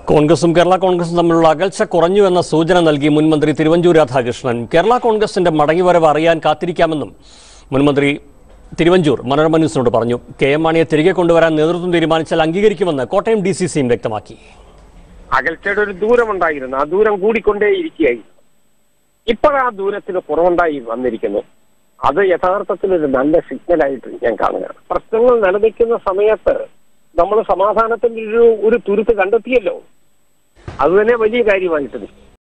കോൺഗ്രസും കേരള കോൺഗ്രസും തമ്മിലുള്ള അകൽച്ച കുറഞ്ഞു എന്ന സൂചന നൽകി മുൻമന്ത്രി തിരുവഞ്ചൂർ രാധാകൃഷ്ണൻ കേരള കോൺഗ്രസിന്റെ മടങ്ങിവരവ് അറിയാൻ കാത്തിരിക്കാമെന്നും മുൻമന്ത്രി തിരുവഞ്ചൂർ മനോരമ ന്യൂസിനോട് പറഞ്ഞു കെ എം മാണിയെ തിരികെ കൊണ്ടുവരാൻ നേതൃത്വം തീരുമാനിച്ചാൽ അംഗീകരിക്കുമെന്ന് കോട്ടയം ഡി സി സിയും വ്യക്തമാക്കി അകൽച്ചയുടെ ഒരു ദൂരമുണ്ടായിരുന്നു ആ ദൂരം കൂടിക്കൊണ്ടേയിരിക്കുകയായിരുന്നു ഇപ്പോൾ ആ ദൂരത്തിന് കുറവുണ്ടായി വന്നിരിക്കുന്നു അത് യഥാർത്ഥത്തിൽ ഒരു നല്ല സിഗ്നലായിട്ട് ഞാൻ കാണുകയാണ് പ്രശ്നങ്ങൾ നിലനിൽക്കുന്ന സമയത്ത് നമ്മൾ സമാധാനത്തിന്റെ ഒരു ഒരു തുരുത്ത് കണ്ടെത്തിയല്ലോ അത് തന്നെ വലിയ കാര്യമായിട്ട് നിൽക്കും